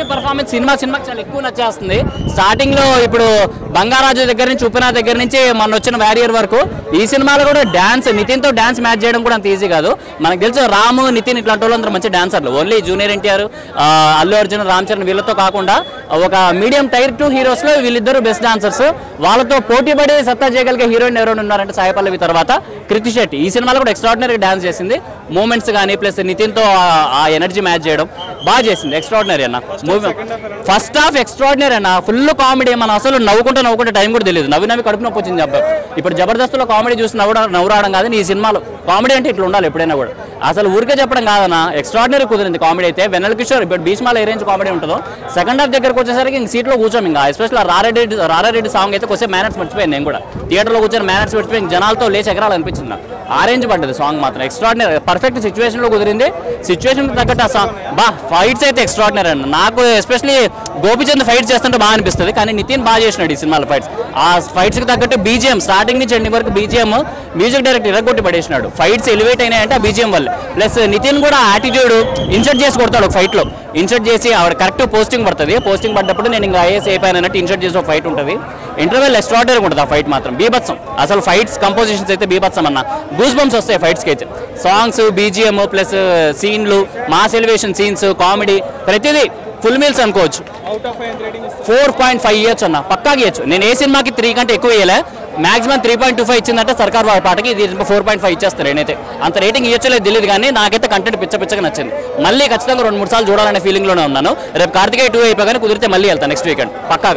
performance cinema సినిమాకి చాలా ఎక్కువ నచ్చేస్తుంది స్టార్టింగ్ లో ఇప్పుడు బంగారాజు దగ్గర నుంచి ఉప్పిన దగ్గర నుంచి మన వచ్చిన వ్యారియర్ వరకు ఈ సినిమాలో కూడా డాన్స్ నితిన్ తో డాన్స్ మ్యాచ్ చేయడం కూడా అంత ఈజీ కాదు మనకు తెలుసు రాము నితిన్ ఇట్లాంటి వాళ్ళందరూ మంచి డాన్సర్లు only junior NTR Allu Arjun Ram Charan వీళ్ళతో కాకుండా ఒక మీడియం టైర్ టూ హీరోస్ లో వీళ్ళిద్దరు బెస్ట్ డాన్సర్స్ వాళ్ళతో పోటీ పడి సత్తా చేయగలిగే హీరోయిన్ ఎవరైనా ఉన్నారంటే సాయి పల్లవి తర్వాత కృతి శెట్టి ఈ సినిమాలో కూడా ఎక్స్ట్రాడినరీ డాన్స్ చేసింది మూమెంట్స్ కానీ ప్లస్ నితిన్ తో ఆ- ఆ ఎనర్జీ మ్యాచ్ చేయడం బాగా చేసింది ఎక్స్ట్రాడినరీ అన్న మూవీ ఫస్ట్ హాఫ్ ఎక్స్ట్రాడినరీ అన్న ఫుల్ కామెడీ మనం అసలు నవ్వుకుంటే నవ్వుకుంటే టైం కూడా తెలియదు నవ్వి నవ్వి కడుపు నొప్పి వచ్చింది అబ్బాయి ఇప్పుడు జబర్దస్త్లో కామెడీ చూసి నవ్వు నవ్వు రావడం కాదు ఈ సినిమాలో కామెడీ అంటే ఇట్లా ఉండాలి ఎప్పుడైనా కూడా అసలు ఊరికే చెప్పడం కాదన్న ఎక్స్ట్రాడినరీ కుదిరింది కామెడీ అయితే వెన్నెల కిషోర్ ఇప్పుడు భీష్మాలో ఏ రేంజ్ కామెడీ ఉంటుందో సెకండ్ హాఫ్ దగ్గరకు వచ్చేసరికి ఇంక సీట్లో కూర్చోం ఇంకా ఎస్పెషల్ రారారెడ్డి రారారెడ్డి సాంగ్ అయితే కొంచెం మేనర్స్ మర్చిపోయింది నేను కూడా థియేటర్లో కూర్చొని మేనర్స్ మర్చిపోయి ఇంక జనాలతో లేచి ఎగరాలనిపించింది నాకు ఆ రేంజ్ పడ్డది సాంగ్ మాత్రం ఎక్స్ట్రాడినరీ పర్ఫెక్ట్ సిచ్యువేషన్ లో కుదిరింది సిచ్యువేషన్ తగ్గట్టు ఆ సాంగ్ బా ఫైట్స్ అయితే ఎక్స్ట్రాడినరీ అండి నాకు ఎస్పెషలీ గోపిచంద్ ఫైట్స్ చేస్తుంటే బాగా అనిపిస్తుంది కానీ నితిన్ బాగా చేసినాడు ఈ సినిమాలో ఫైట్స్ ఆ ఫైట్స్ కి తగ్గట్టు బీజిఎం స్టార్టింగ్ నుంచి ఎండింగ్ వరకు బీజిఎం మ్యూజిక్ డైరెక్టర్ ఇరగొట్టి పడేసినాడు ఫైట్స్ ఎలివేట్ అయినాయంటే ఆ బీజిఎం వల్ల ప్లస్ నితిన్ కూడా యాటిట్యూడ్ ఇన్సర్ట్ చేసి కొడతాడు ఒక ఫైట్ లో ఇన్సర్ట్ చేసి ఆవిడ కరెక్ట్ పోస్టింగ్ పడుతుంది పోస్టింగ్ పడ్డప్పుడు నేను ఇంకా ఐఏఎస్ అయిపోయాను అన్నట్టు ఇన్సర్ట్ చేసి ఒక ఫైట్ ఉంటుంది ఇంటర్వెల్ ఎక్స్ట్రాడనరీ ఉంటుంది ఆ ఫైట్ మాత్రం బీభత్సం అసలు ఫైట్స్ కంపోజిషన్స్ అయితే బీభత్సం అన్న గూస్ బంప్స్ వస్తాయి ఫైట్స్కి అయితే సాంగ్స్ బీజిఎం ప్లస్ సీన్లు మాస్ ఎలివేషన్ సీన్స్ కామెడీ ప్రతిదీ ఫుల్ మీల్స్ అనుకోవచ్చు ఫోర్ పాయింట్ ఫైవ్ ఇయర్స్ అన్న పక్కాగా ఇవ్వచ్చు నేను ఏ సినిమాకి త్రీ కంటే ఎక్కువ ఇవ్వలే maximum three point two five ఇచ్చిందంటే సర్కార్ వారి పాటకి ఇది ఫోర్ పాయింట్ ఫైవ్ ఇచ్చేస్తారు నేనైతే అంత రేటింగ్ ఇవ్వచ్చలేదు తెలియదు కానీ నాకైతే కంటెంట్ పిచ్చ పిచ్చగా నచ్చింది మళ్ళీ ఖచ్చితంగా రెండు మూడు సార్లు చూడాలనే ఫీలింగ్లోనే ఉన్నాను రేపు కార్తికేయ టూ అయిపోగానే కుదిరితే మళ్ళీ వెళ్తాను నెక్స్ట్ వీకెండ్ పక్కాగా